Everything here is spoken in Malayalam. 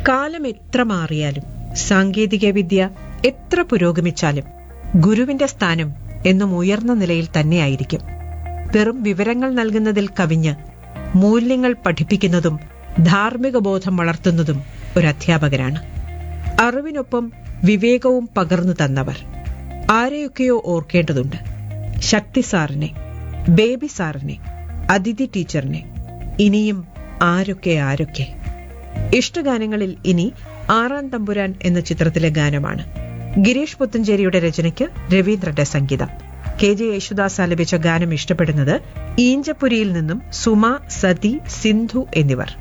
കാലം എത്ര മാറിയാലും സാങ്കേതികവിദ്യ എത്ര പുരോഗമിച്ചാലും ഗുരുവിന്റെ സ്ഥാനം എന്നും ഉയർന്ന നിലയിൽ തന്നെയായിരിക്കും വെറും വിവരങ്ങൾ നൽകുന്നതിൽ കവിഞ്ഞ് മൂല്യങ്ങൾ പഠിപ്പിക്കുന്നതും ധാർമ്മിക ബോധം വളർത്തുന്നതും ഒരു അധ്യാപകരാണ് അറിവിനൊപ്പം വിവേകവും പകർന്നു തന്നവർ ആരെയൊക്കെയോ ഓർക്കേണ്ടതുണ്ട് ശക്തി സാറിനെ ബേബി സാറിനെ അതിഥി ടീച്ചറിനെ ഇനിയും ആരൊക്കെ ആരൊക്കെ ഇഷ്ടഗാനങ്ങളിൽ ഇനി ആറാം തമ്പുരാൻ എന്ന ചിത്രത്തിലെ ഗാനമാണ് ഗിരീഷ് പുത്തഞ്ചേരിയുടെ രചനയ്ക്ക് രവീന്ദ്രന്റെ സംഗീതം കെ ജെ യേശുദാസ് ആലപിച്ച ഗാനം ഇഷ്ടപ്പെടുന്നത് ഈഞ്ചപ്പുരിയിൽ നിന്നും സുമ സതി സിന്ധു എന്നിവർ